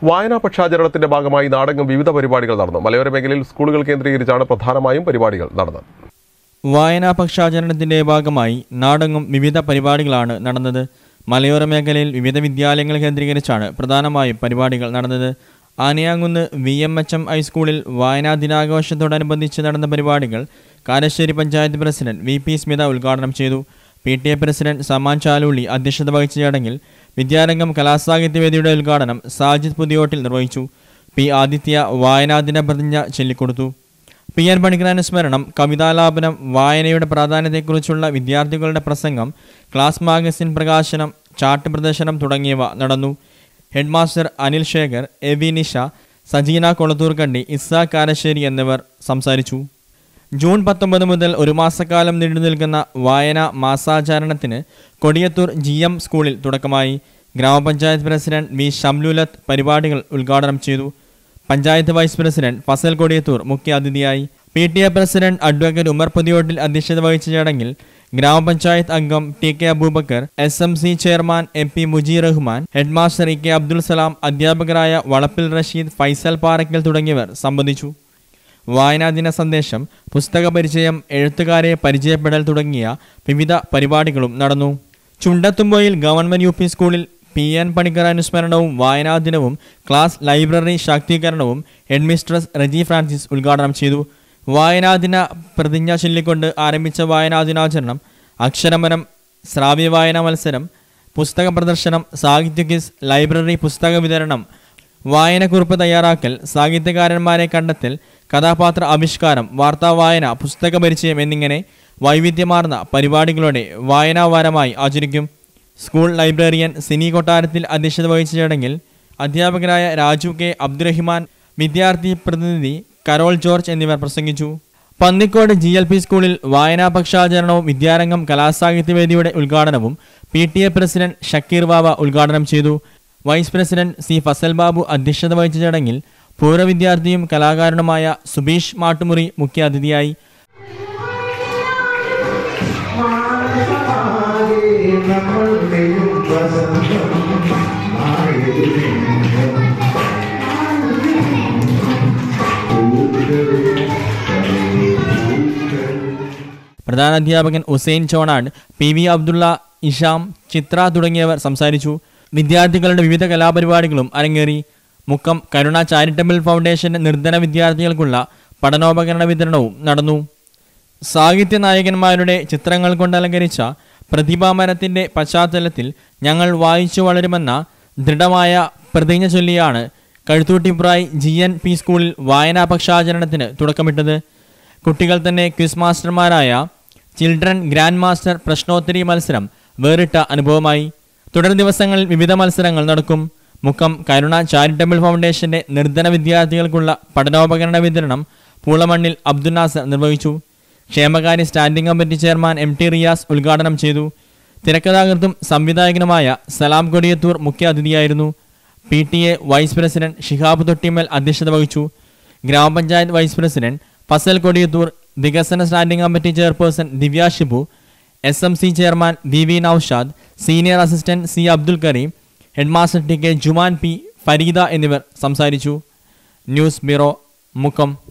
വായനാ പക്ഷാചരണത്തിന്റെ ഭാഗമായി നാടെങ്ങും വിവിധ പരിപാടികൾ നടന്നു മലയോര മേഖലയിൽ സ്കൂളുകൾ കേന്ദ്രീകരിച്ചാണ് പ്രധാനമായും പരിപാടികൾ നടന്നത് വായനാ പക്ഷാചരണത്തിന്റെ ഭാഗമായി നാടെങ്ങും വിവിധ പരിപാടികളാണ് നടന്നത് മലയോര മേഖലയിൽ വിവിധ വിദ്യാലയങ്ങൾ കേന്ദ്രീകരിച്ചാണ് പ്രധാനമായും പരിപാടികൾ നടന്നത് Anayamkunnu V M H M ഹൈസ്കൂളിൽ വായനാ ദിനാഘോഷത്തോടനുബന്ധിച്ച് നടന്ന പരിപാടികൾ Karassery panchayat president V P Smitha ഉദ്ഘാടനം ചെയ്തു P T A president Saman Chalulli അധ്യക്ഷത വഹിച്ച ചടങ്ങിൽ വിദ്യാരംഗം കലാസാഹിത്യവേദിയുടെ ഉദ്ഘാടനം സാജിദ് പുതിയോട്ടിൽ നിർവഹിച്ചു പി ആദിത്യ വായനാദിന പ്രതിജ്ഞ ചൊല്ലിക്കൊടുത്തു പി എൻ പണിക്കർ അനുസ്മരണം കവിതാലാപനം വായനയുടെ പ്രാധാന്യത്തെക്കുറിച്ചുള്ള വിദ്യാർത്ഥികളുടെ പ്രസംഗം ക്ലാസ് മാഗസിൻ പ്രകാശനം ചാർട്ട് പ്രദർശനം തുടങ്ങിയവ നടന്നു headmaster Anil Sekhar A V Nisha Sajeena Kolathurkandi Issa Karassery എന്നിവർ സംസാരിച്ചു ജൂൺ പത്തൊമ്പത് മുതൽ ഒരു മാസക്കാലം നീണ്ടു നിൽക്കുന്ന വായന മാസാചരണത്തിന് കൊടിയത്തൂർ ജി എം സ്കൂളിൽ തുടക്കമായി ഗ്രാമപഞ്ചായത്ത് പ്രസിഡന്റ് വി ഷംലുലത്ത് പരിപാടികൾ ഉദ്ഘാടനം ചെയ്തു പഞ്ചായത്ത് വൈസ് പ്രസിഡന്റ് ഫസൽ കൊടിയത്തൂർ മുഖ്യ അതിഥിയായി P T A president advocate Umar Pothiyottil അധ്യക്ഷത വഹിച്ച ചടങ്ങിൽ ഗ്രാമപഞ്ചായത്ത് അംഗം T K Abubakar S M C chairman M P Mujeer Rahman headmaster E K Abdul Salam അധ്യാപകരായ വളപ്പിൽ റഷീദ് ഫൈസൽ പാറയ്ക്കൽ തുടങ്ങിയവർ സംബന്ധിച്ചു വായനാദിന സന്ദേശം പുസ്തക പരിചയം എഴുത്തുകാരെ പരിചയപ്പെടൽ തുടങ്ങിയ വിവിധ പരിപാടികളും നടന്നു ചുണ്ടത്തുമ്പോയിൽ ഗവൺമെന്റ് യു പി സ്കൂളിൽ പി എൻ പണിക്കർ അനുസ്മരണവും വായനാദിനവും ക്ലാസ് ലൈബ്രറി ശാക്തീകരണവും ഹെഡ്മിസ്ട്രസ് റജി ഫ്രാൻസിസ് ഉദ്ഘാടനം ചെയ്തു വായനാദിന പ്രതിജ്ഞ ചൊല്ലിക്കൊണ്ട് ആരംഭിച്ച വായനാദിനാചരണം അക്ഷരമരം ശ്രാവ്യ വായനാ മത്സരം പുസ്തക പ്രദർശനം സാഹിത്യ ക്വിസ് ലൈബ്രറി പുസ്തക വിതരണം വായനക്കുറിപ്പ് തയ്യാറാക്കൽ സാഹിത്യകാരന്മാരെ കണ്ടെത്തൽ കഥാപാത്ര ആവിഷ്കാരം വാർത്താ വായന പുസ്തക പരിചയം എന്നിങ്ങനെ വൈവിധ്യമാർന്ന പരിപാടികളോടെ വായനാ വാരമായി ആചരിക്കും സ്കൂൾ ലൈബ്രറിയൻ സിനി കൊട്ടാരത്തിൽ അധ്യക്ഷത വഹിച്ച ചടങ്ങിൽ അധ്യാപകരായ രാജു കെ അബ്ദുറഹിമാൻ വിദ്യാർത്ഥി പ്രതിനിധി കരോൾ ജോർജ് എന്നിവർ പ്രസംഗിച്ചു പന്നിക്കോട് ജി എൽ പി സ്കൂളിൽ വായനാ പക്ഷാചരണവും വിദ്യാരംഗം കലാസാഹിത്യവേദിയുടെ ഉദ്ഘാടനവും P T A president Shakeer Baba ഉദ്ഘാടനം ചെയ്തു vice president C Fazal Babu അധ്യക്ഷത വഹിച്ച ചടങ്ങിൽ പൂർവ്വ വിദ്യാർത്ഥിയും കലാകാരനുമായ സുബീഷ് മാട്ടുമുറി മുഖ്യ അതിഥിയായി പ്രധാനാധ്യാപകൻ ഹുസൈൻ ചോണാട് പി വി അബ്ദുള്ള ഇഷാം ചിത്ര തുടങ്ങിയവർ സംസാരിച്ചു വിദ്യാർത്ഥികളുടെ വിവിധ കലാപരിപാടികളും അരങ്ങേറി മുക്കം കരുണ ചാരിറ്റബിൾ ഫൗണ്ടേഷന്റെ നിർധന വിദ്യാർത്ഥികൾക്കുള്ള പഠനോപകരണ വിതരണവും നടന്നു സാഹിത്യ നായകന്മാരുടെ ചിത്രങ്ങൾ കൊണ്ട് അലങ്കരിച്ച പ്രതിഭാമരത്തിന്റെ പശ്ചാത്തലത്തിൽ ഞങ്ങൾ വായിച്ചു വളരുമെന്ന ദൃഢമായ പ്രതിജ്ഞ ചൊല്ലിയാണ് കഴുത്തൂട്ടിപ്രായ് ജി എൻ പി സ്കൂളിൽ വായനാ പക്ഷാചരണത്തിന് തുടക്കമിട്ടത് കുട്ടികൾ തന്നെ ക്വിസ് മാസ്റ്റർമാരായ ചിൽഡ്രൻ ഗ്രാൻഡ് മാസ്റ്റർ പ്രശ്നോത്തരി മത്സരം വേറിട്ട അനുഭവമായി തുടർ ദിവസങ്ങളിൽ വിവിധ മത്സരങ്ങൾ നടക്കും മുക്കം കരുണ ചാരിറ്റബിൾ ഫൗണ്ടേഷന്റെ നിർധന വിദ്യാർത്ഥികൾക്കുള്ള പഠനോപകരണ വിതരണം പൂളമണ്ണിൽ അബ്ദുൽ നാസർ നിർവഹിച്ചു ക്ഷേമകാര്യ standing committee chairman M T Riyas ഉദ്ഘാടനം ചെയ്തു തിരക്കഥാകൃത്തും സംവിധായകനുമായ സലാം കൊടിയത്തൂർ മുഖ്യ അതിഥിയായിരുന്നു P T A vice president Shihab Thottimal അധ്യക്ഷത വഹിച്ചു ഗ്രാമപഞ്ചായത്ത് വൈസ് പ്രസിഡന്റ് ഫസൽ കൊടിയത്തൂർ വികസന standing committee chairperson Divya Shibu S M C chairman V V Noushad senior assistant C Abdul Kareem headmaster T K Juman P Fareeda എന്നിവർ സംസാരിച്ചു ന്യൂസ് ബ്യൂറോ മുക്കം